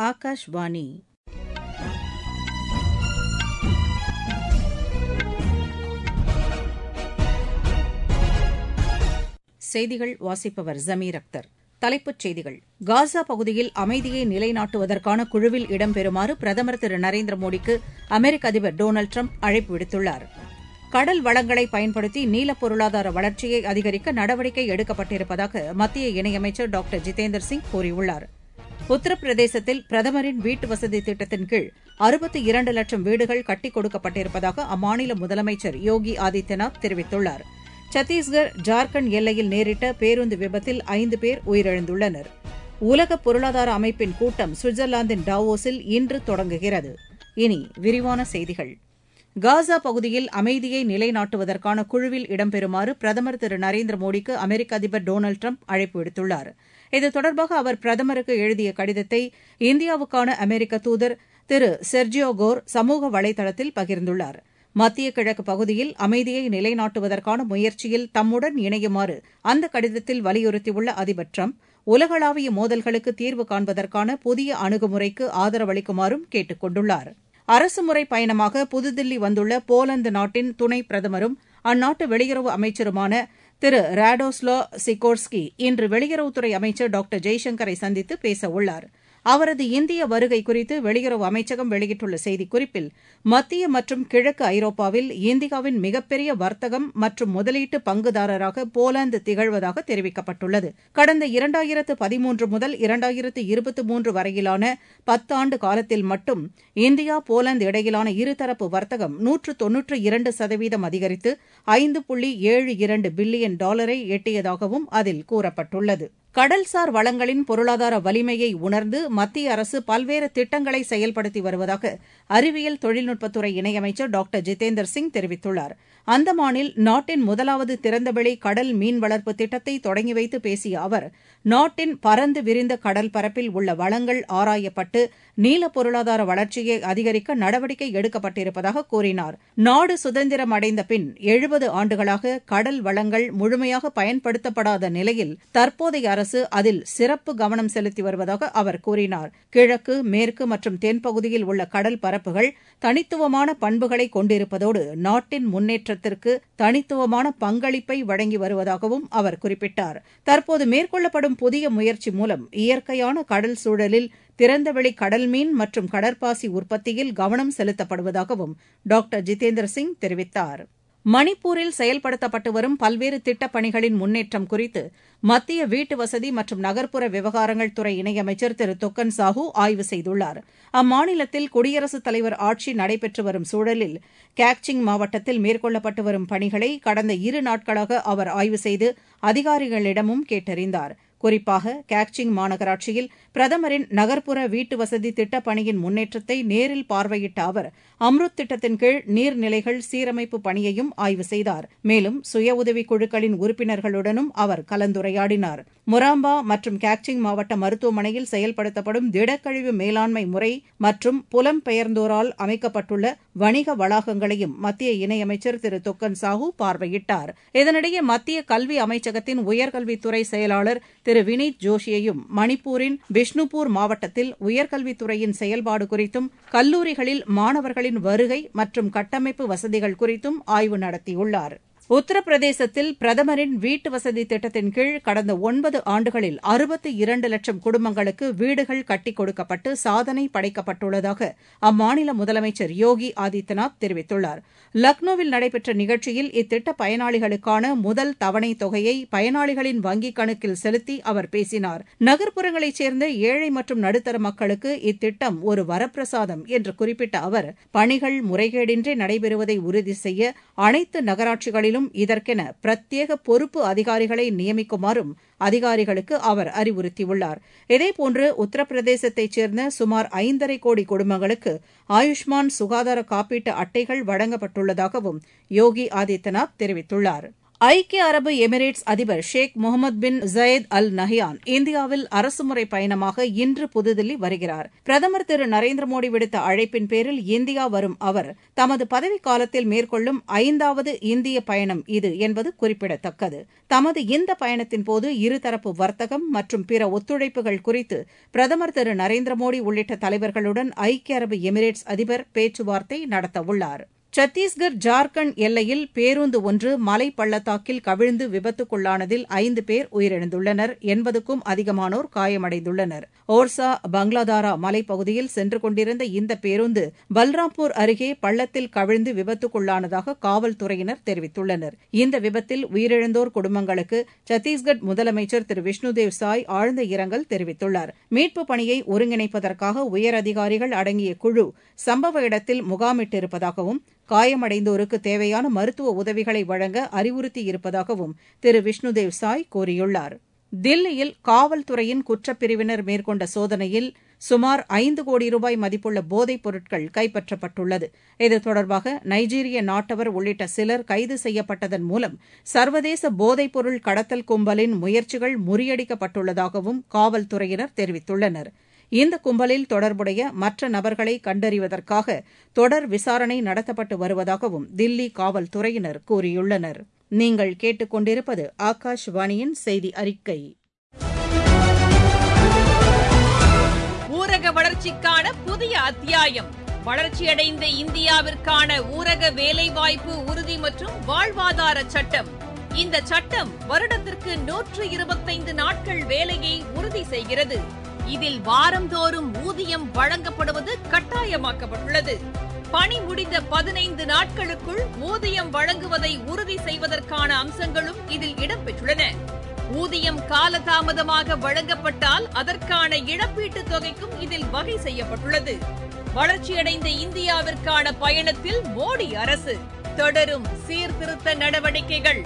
ஆகாஷ்வாணி செய்திகள் வாசிப்பவர் ஜமீர் அக்தர் தலைப்புச் செய்திகள் காசா பகுதியில் அமைதியை நிலைநாட்டுவதற்கான குழுவில் இடம்பெறுமாறு பிரதமர் திரு நரேந்திர மோடிக்கு அமெரிக்க அதிபர் டொனால்டு ட்ரம்ப் அழைப்பு விடுத்துள்ளார் கடல் வளங்களை பயன்படுத்தி நீல பொருளாதார வளர்ச்சியை அதிகரிக்க நடவடிக்கை எடுக்கப்பட்டிருப்பதாக மத்திய இணையமைச்சர் டாக்டர் ஜிதேந்தர் சிங் கூறியுள்ளார் உத்தரப்பிரதேசத்தில் பிரதமரின் வீட்டு வசதி திட்டத்தின் கீழ் அறுபத்தி இரண்டு லட்சம் வீடுகள் கட்டிக் கொடுக்கப்பட்டிருப்பதாக அம்மாநில முதலமைச்சர் யோகி ஆதித்யநாத் தெரிவித்துள்ளார் சத்தீஸ்கர் ஜார்க்கண்ட் எல்லையில் நேரிட்ட பேருந்து விபத்தில் ஐந்து பேர் உயிரிழந்துள்ளனர் உலக பொருளாதார அமைப்பின் கூட்டம் சுவிட்சர்லாந்தின் டாவோஸில் இன்று தொடங்குகிறது இனி விரிவான செய்திகள் காசா பகுதியில் அமைதியை நிலைநாட்டுவதற்கான குழுவில் இடம்பெறுமாறு பிரதமர் திரு நரேந்திர மோடிக்கு அமெரிக்க அதிபர் டொனால்டு ட்ரம்ப் அழைப்பு விடுத்துள்ளார் இது தொடர்பாக அவர் பிரதமருக்கு எழுதிய கடிதத்தை இந்தியாவுக்கான அமெரிக்க தூதர் திரு செர்ஜியோ கோர் சமூக வலைதளத்தில் பகிர்ந்துள்ளார் மத்திய கிழக்கு பகுதியில் அமைதியை நிலைநாட்டுவதற்கான முயற்சியில் தம்முடன் இணையுமாறு அந்த கடிதத்தில் வலியுறுத்தியுள்ள அதிபர் ட்ரம்ப் உலகளாவிய மோதல்களுக்கு தீர்வு காண்பதற்கான புதிய அணுகுமுறைக்கு ஆதரவளிக்குமாறும் கேட்டுக் கொண்டுள்ளார் அரசுமுறை பயணமாக புதுதில்லி வந்துள்ள போலந்து நாட்டின் துணை பிரதமரும் அந்நாட்டு வெளியுறவு அமைச்சருமான திரு ராடோஸ்லா சிகோர்ஸ்கி இன்று வெளியுறவுத்துறை அமைச்சர் டாக்டர் ஜெய்சங்கரை சந்தித்து பேச உள்ளார் அவரது இந்திய வருகை குறித்து வெளியுறவு அமைச்சகம் வெளியிட்டுள்ள செய்திக்குறிப்பில் மத்திய மற்றும் கிழக்கு ஐரோப்பாவில் இந்தியாவின் மிகப்பெரிய வர்த்தகம் மற்றும் முதலீட்டு பங்குதாரராக போலாந்து திகழ்வதாக தெரிவிக்கப்பட்டுள்ளது கடந்த இரண்டாயிரத்து பதிமூன்று முதல் இரண்டாயிரத்து இருபத்தி மூன்று வரையிலான பத்தாண்டு காலத்தில் மட்டும் இந்தியா போலந்து இடையிலான இருதரப்பு வர்த்தகம் நூற்று தொன்னூற்று இரண்டு சதவீதம் அதிகரித்து ஐந்து புள்ளி ஏழு இரண்டு பில்லியன் டாலரை எட்டியதாகவும் அதில் கூறப்பட்டுள்ளது கடல்சார் வளங்களின் பொருளாதார வலிமையை உணர்ந்து மத்திய அரசு பல்வேறு திட்டங்களை செயல்படுத்தி வருவதாக அறிவியல் தொழில்நுட்பத்துறை இணையமைச்சர் டாக்டர் ஜிதேந்தர் சிங் தெரிவித்துள்ளார் அந்தமானில் நாட்டின் முதலாவது திறந்தவெளி கடல் மீன் வளர்ப்பு திட்டத்தை தொடங்கி வைத்து பேசிய அவர் நாட்டின் பரந்து விரிந்த கடல் பரப்பில் உள்ள வளங்கள் ஆராயப்பட்டு நீல பொருளாதார வளர்ச்சியை அதிகரிக்க நடவடிக்கை எடுக்கப்பட்டிருப்பதாக கூறினார் நாடு சுதந்திரம் அடைந்த பின் எழுபது ஆண்டுகளாக கடல் வளங்கள் முழுமையாக பயன்படுத்தப்படாத நிலையில் தற்போதைய அரசு அதில் சிறப்பு கவனம் செலுத்தி வருவதாக அவர் கூறினார் கிழக்கு மேற்கு மற்றும் தென்பகுதியில் உள்ள கடல் பரப்புகள் தனித்துவமான பண்புகளை கொண்டிருப்பதோடு நாட்டின் முன்னேற்றத்திற்கு தனித்துவமான பங்களிப்பை வழங்கி வருவதாகவும் அவர் குறிப்பிட்டார் தற்போது மேற்கொள்ளப்படும் புதிய முயற்சி மூலம் இயற்கையான கடல் சூழலில் திறந்தவெளி கடல்மீன் மற்றும் கடற்பாசி உற்பத்தியில் கவனம் செலுத்தப்படுவதாகவும் டாக்டர் ஜிதேந்திர சிங் தெரிவித்தார் மணிப்பூரில் செயல்படுத்தப்பட்டு வரும் பல்வேறு திட்டப் பணிகளின் முன்னேற்றம் குறித்து மத்திய வீட்டு வசதி மற்றும் நகர்ப்புற விவகாரங்கள் துறை இணையமைச்சர் திரு தொக்கன் சாஹூ ஆய்வு செய்துள்ளார் அம்மாநிலத்தில் குடியரசுத் தலைவர் ஆட்சி நடைபெற்று வரும் சூழலில் கேக்சிங் மாவட்டத்தில் மேற்கொள்ளப்பட்டு வரும் பணிகளை கடந்த இரு நாட்களாக அவர் ஆய்வு செய்து அதிகாரிகளிடமும் கேட்டறிந்தார் குறிப்பாக கேக்சிங் மாநகராட்சியில் பிரதமரின் நகர்ப்புற வீட்டு வசதி திட்டப் பணியின் முன்னேற்றத்தை நேரில் பார்வையிட்ட அவர் அம்ருத் திட்டத்தின் கீழ் நீர்நிலைகள் சீரமைப்பு பணியையும் ஆய்வு செய்தார் மேலும் சுய உதவிக் குழுக்களின் உறுப்பினர்களுடனும் அவர் கலந்துரையாடினார் முராம்பா மற்றும் கேக்சிங் மாவட்ட மருத்துவமனையில் செயல்படுத்தப்படும் திடக்கழிவு மேலாண்மை முறை மற்றும் புலம்பெயர்ந்தோரால் அமைக்கப்பட்டுள்ள வணிக வளாகங்களையும் மத்திய இணையமைச்சர் திரு தொக்கன் சாஹூ பார்வையிட்டார் இதனிடையே மத்திய கல்வி அமைச்சகத்தின் உயர்கல்வித்துறை செயலாளர் திரு வினீத் ஜோஷியையும் மணிப்பூரின் பிஷ்ணுபூர் மாவட்டத்தில் உயர்கல்வித்துறையின் செயல்பாடு குறித்தும் கல்லூரிகளில் மாணவர்களின் வருகை மற்றும் கட்டமைப்பு வசதிகள் குறித்தும் ஆய்வு நடத்தியுள்ளார் உத்தரப்பிரதேசத்தில் பிரதமரின் வீட்டு வசதி திட்டத்தின் கீழ் கடந்த ஒன்பது ஆண்டுகளில் அறுபத்தி இரண்டு லட்சம் குடும்பங்களுக்கு வீடுகள் கட்டிக் கொடுக்கப்பட்டு சாதனை படைக்கப்பட்டுள்ளதாக அம்மாநில முதலமைச்சர் யோகி ஆதித்யநாத் தெரிவித்துள்ளார் லக்னோவில் நடைபெற்ற நிகழ்ச்சியில் இத்திட்ட பயனாளிகளுக்கான முதல் தவணை தொகையை பயனாளிகளின் வங்கிக் கணக்கில் செலுத்தி அவர் பேசினார் நகர்ப்புறங்களைச் சேர்ந்த ஏழை மற்றும் நடுத்தர மக்களுக்கு இத்திட்டம் ஒரு வரப்பிரசாதம் என்று குறிப்பிட்ட அவர் பணிகள் முறைகேடின்றி நடைபெறுவதை உறுதி செய்ய அனைத்து நகராட்சிகளிலும் இதற்கென பிரத்யேக பொறுப்பு அதிகாரிகளை நியமிக்குமாறும் அதிகாரிகளுக்கு அவர் அறிவுறுத்தியுள்ளார் இதேபோன்று உத்தரப்பிரதேசத்தைச் சேர்ந்த சுமார் ஐந்தரை கோடி குடும்பங்களுக்கு ஆயுஷ்மான் சுகாதார காப்பீட்டு அட்டைகள் வழங்கப்பட்டுள்ளதாகவும் யோகி ஆதித்யநாத் தெரிவித்துள்ளார் ஐக்கிய அரபு எமிரேட்ஸ் அதிபர் Sheikh Mohamed bin Zayed Al Nahyan இந்தியாவில் அரசுமுறை பயணமாக இன்று புதுதில்லி வருகிறார் பிரதமர் திரு நரேந்திர மோடி விடுத்த அழைப்பின் பேரில் இந்தியா வரும் அவர் தமது பதவிக்காலத்தில் மேற்கொள்ளும் ஐந்தாவது இந்திய பயணம் இது என்பது குறிப்பிடத்தக்கது தமது இந்த பயணத்தின்போது இருதரப்பு வர்த்தகம் மற்றும் பிற ஒத்துழைப்புகள் குறித்து பிரதமர் திரு நரேந்திர மோடி உள்ளிட்ட தலைவர்களுடன் ஐக்கிய அரபு எமிரேட்ஸ் அதிபர் பேச்சுவார்த்தை நடத்தவுள்ளார் சத்தீஸ்கர் ஜார்க்கண்ட் எல்லையில் பேருந்து ஒன்று மலை பள்ளத்தாக்கில் கவிழ்ந்து விபத்துக்குள்ளானதில் ஐந்து பேர் உயிரிழந்துள்ளனர் எண்பதுக்கும் அதிகமானோர் காயமடைந்துள்ளனர் ஓர்சா பங்களாதாரா மலைப்பகுதியில் சென்று கொண்டிருந்த இந்த பேருந்து பல்ராம்பூர் அருகே பள்ளத்தில் கவிழ்ந்து விபத்துக்குள்ளானதாக காவல்துறையினர் தெரிவித்துள்ளனர் இந்த விபத்தில் உயிரிழந்தோர் குடும்பங்களுக்கு சத்தீஸ்கர் முதலமைச்சர் திரு விஷ்ணுதேவ் சாய் ஆழ்ந்த இரங்கல் தெரிவித்துள்ளார் மீட்புப் பணியை ஒருங்கிணைப்பதற்காக உயரதிகாரிகள் அடங்கிய குழு சம்பவ இடத்தில் முகாமிட்டிருப்பதாகவும் காயமடைந்தோருக்கு தேவையான மருத்துவ உதவிகளை வழங்க அறிவுறுத்தியிருப்பதாகவும் திரு விஷ்ணுதேவ் சாய் கூறியுள்ளார் தில்லியில் காவல்துறையின் குற்றப்பிரிவினர் மேற்கொண்ட சோதனையில் சுமார் ஐந்து கோடி ரூபாய் மதிப்புள்ள போதைப் பொருட்கள் கைப்பற்றப்பட்டுள்ளது இது தொடர்பாக நைஜீரிய நாட்டவர் உள்ளிட்ட சிலர் கைது செய்யப்பட்டதன் மூலம் சர்வதேச போதைப்பொருள் கடத்தல் கும்பலின் முயற்சிகள் முறியடிக்கப்பட்டுள்ளதாகவும் காவல்துறையினர் தெரிவித்துள்ளனர் இந்த கும்பலில் தொடர்புடைய மற்ற நபர்களை கண்டறிவதற்காக தொடர் விசாரணை நடத்தப்பட்டு வருவதாகவும் தில்லி காவல்துறையினர் கூறியுள்ளனர் நீங்கள் கேட்டுக்கொண்டிருப்பது ஆகாஷ்வாணியின் செய்தி அறிக்கை ஊரக வளர்ச்சிக்கான புதிய அத்தியாயம் வளர்ச்சியடைந்த இந்தியாவிற்கான ஊரக வேலைவாய்ப்பு உறுதி மற்றும் வாழ்வாதார சட்டம் இந்த சட்டம் வருடத்திற்கு நூற்று இருபத்தைந்து நாட்கள் வேலையை உறுதி செய்கிறது இதில் வாரந்தோறும் ஊதியம் வழங்கப்படுவது கட்டாயமாக்கப்பட்டுள்ளது பணி முடிந்த பதினைந்து நாட்களுக்குள் ஊதியம் வழங்குவதை உறுதி செய்வதற்கான அம்சங்களும் இதில் இடம்பெற்றுள்ளன ஊதியம் காலதாமதமாக வழங்கப்பட்டால் அதற்கான இழப்பீட்டுத் தொகைக்கும் இதில் வகை செய்யப்பட்டுள்ளது வளர்ச்சியடைந்த இந்தியாவிற்கான பயணத்தில் மோடி அரசு தொடரும் சீர்திருத்த நடவடிக்கைகள்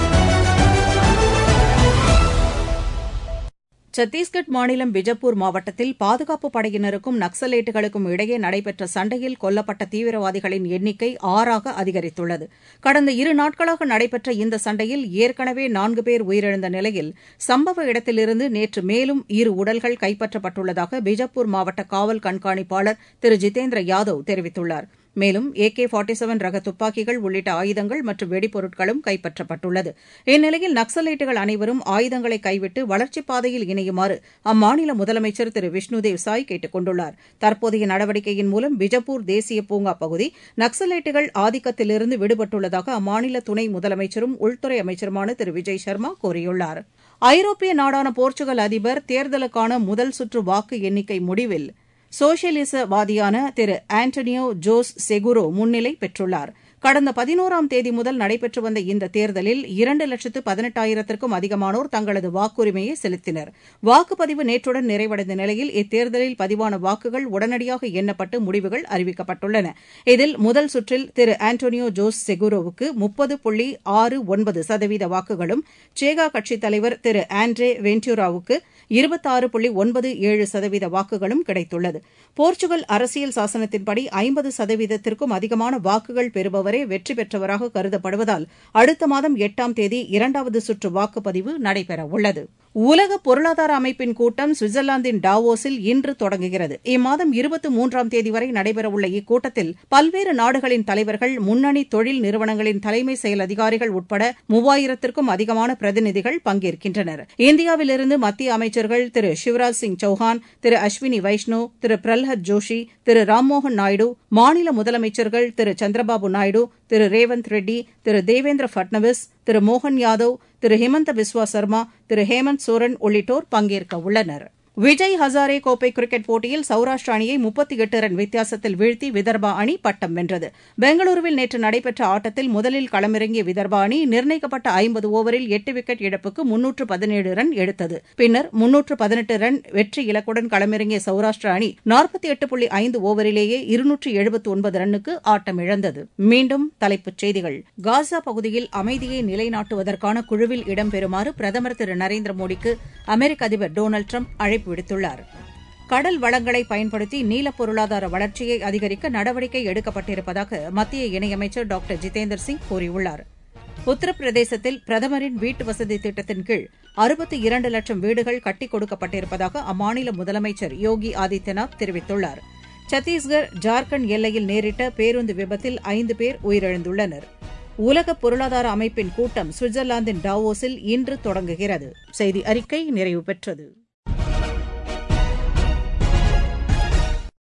சத்தீஸ்கட் மாநிலம் பிஜப்பூர் மாவட்டத்தில் பாதுகாப்புப் படையினருக்கும் நக்சலைட்டுகளுக்கும் இடையே நடைபெற்ற சண்டையில் கொல்லப்பட்ட தீவிரவாதிகளின் எண்ணிக்கை ஆறாக அதிகரித்துள்ளது கடந்த இரு நாட்களாக நடைபெற்ற இந்த சண்டையில் ஏற்கனவே நான்கு பேர் உயிரிழந்த நிலையில் சம்பவ இடத்திலிருந்து நேற்று மேலும் இரு உடல்கள் கைப்பற்றப்பட்டுள்ளதாக பிஜப்பூர் மாவட்ட காவல் கண்காணிப்பாளர் திரு ஜிதேந்திர யாதவ் தெரிவித்துள்ளார் மேலும் ஏகே ஃபார்ட்டி செவன் ரக துப்பாக்கிகள் உள்ளிட்ட ஆயுதங்கள் மற்றும் வெடிபொருட்களும் கைப்பற்றப்பட்டுள்ளது இந்நிலையில் நக்சலைட்டுகள் அனைவரும் ஆயுதங்களை கைவிட்டு வளர்ச்சிப் பாதையில் இணையுமாறு அம்மாநில முதலமைச்சர் திரு விஷ்ணுதேவ் சாய் கேட்டுக் கொண்டுள்ளார் தற்போதைய நடவடிக்கையின் மூலம் பிஜப்பூர் தேசிய பூங்கா பகுதி நக்சலைட்டுகள் ஆதிக்கத்திலிருந்து விடுபட்டுள்ளதாக அம்மாநில துணை முதலமைச்சரும் உள்துறை அமைச்சருமான திரு விஜய் சர்மா கூறியுள்ளார் ஐரோப்பிய நாடான போர்ச்சுகல் அதிபர் தேர்தலுக்கான முதல் சுற்று வாக்கு எண்ணிக்கை முடிவில் சோசியலிசவாதியான திரு ஆண்டனியோ ஜோஸ் செகுரோ முன்னிலை பெற்றுள்ளார் கடந்த பதினோராம் தேதி முதல் நடைபெற்று வந்த இந்த தேர்தலில் இரண்டு லட்சத்து பதினெட்டாயிரத்திற்கும் அதிகமானோர் தங்களது வாக்குரிமையை செலுத்தினர் வாக்குப்பதிவு நேற்றுடன் நிறைவடைந்த நிலையில் இத்தேர்தலில் பதிவான வாக்குகள் உடனடியாக எண்ணப்பட்டு முடிவுகள் அறிவிக்கப்பட்டுள்ளன இதில் முதல் சுற்றில் திரு ஆண்டோனியோ ஜோஸ் செகுரோவுக்கு முப்பது புள்ளி ஆறு ஒன்பது சதவீத வாக்குகளும் சேகா கட்சித் தலைவர் திரு ஆண்ட்ரே வென்டியூராவுக்கு இருபத்தாறு புள்ளி ஒன்பது ஏழு சதவீத வாக்குகளும் கிடைத்துள்ளது போர்ச்சுகல் அரசியல் சாசனத்தின்படி ஐம்பது சதவீதத்திற்கும் அதிகமான வாக்குகள் பெறுபவரே வெற்றி பெற்றவராக கருதப்படுவதால் அடுத்த மாதம் எட்டாம் தேதி இரண்டாவது சுற்று வாக்குப்பதிவு நடைபெறவுள்ளது உலக பொருளாதார அமைப்பின் கூட்டம் சுவிட்சர்லாந்தின் டாவோஸில் இன்று தொடங்குகிறது இம்மாதம் இருபத்தி மூன்றாம் தேதி வரை நடைபெறவுள்ள இக்கூட்டத்தில் பல்வேறு நாடுகளின் தலைவர்கள் முன்னணி தொழில் நிறுவனங்களின் தலைமை செயல் அதிகாரிகள் உட்பட மூவாயிரத்திற்கும் அதிகமான பிரதிநிதிகள் பங்கேற்கின்றனர் இந்தியாவிலிருந்து மத்திய அமைச்சர்கள் திரு சிவராஜ் சிங் சௌஹான் திரு அஸ்வினி வைஷ்ணவ் திரு பிரல்ஹத் ஜோஷி திரு ராம்மோகன் நாயுடு மாநில முதலமைச்சர்கள் திரு சந்திரபாபு நாயுடு திரு ரேவந்த் ரெட்டி திரு தேவேந்திர பட்னவிஸ் திரு மோகன் யாதவ் திரு ஹிமந்த பிஸ்வா சர்மா திரு ஹேமந்த் சோரன் உள்ளிட்டோர் பங்கேற்க உள்ளனர் விஜய் ஹசாரே கோப்பை கிரிக்கெட் போட்டியில் சௌராஷ்டிர அணியை முப்பத்தி எட்டு ரன் வித்தியாசத்தில் வீழ்த்தி விதர்பா அணி பட்டம் வென்றது பெங்களூருவில் நேற்று நடைபெற்ற ஆட்டத்தில் முதலில் களமிறங்கிய விதர்பா அணி நிர்ணயிக்கப்பட்ட ஐம்பது ஓவரில் எட்டு விக்கெட் இழப்புக்கு முன்னூற்று பதினேழு ரன் எடுத்தது பின்னர் முன்னூற்று பதினெட்டு ரன் வெற்றி இலக்குடன் களமிறங்கிய சௌராஷ்டிர அணி நாற்பத்தி எட்டு புள்ளி ஐந்து ஓவரிலேயே இருநூற்று எழுபத்து ஒன்பது ரன்னுக்கு ஆட்டமிழந்தது மீண்டும் தலைப்புச் செய்திகள் காசா பகுதியில் அமைதியை நிலைநாட்டுவதற்கான குழுவில் இடம்பெறுமாறு பிரதமர் திரு நரேந்திர மோடிக்கு அமெரிக்க அதிபர் டொனால்டு ட்ரம்ப் அழைப்பு விடுத்துள்ளார் கடல் வளங்களை பயன்படுத்தி நீல பொருளாதார வளர்ச்சியை அதிகரிக்க நடவடிக்கை எடுக்கப்பட்டிருப்பதாக மத்திய இணையமைச்சர் டாக்டர் ஜிதேந்தர் சிங் கூறியுள்ளார் உத்தரப்பிரதேசத்தில் பிரதமரின் வீட்டு வசதி திட்டத்தின் கீழ் அறுபத்தி இரண்டு லட்சம் வீடுகள் கட்டிக் கொடுக்கப்பட்டிருப்பதாக அம்மாநில முதலமைச்சர் யோகி ஆதித்யநாத் தெரிவித்துள்ளார் சத்தீஸ்கர் ஜார்க்கண்ட் எல்லையில் நேரிட்ட பேருந்து விபத்தில் ஐந்து பேர் உயிரிழந்துள்ளனர் உலக பொருளாதார அமைப்பின் கூட்டம் சுவிட்சர்லாந்தின் டாவோஸில் இன்று தொடங்குகிறது செய்தி அறிக்கை நிறைவு பெற்றது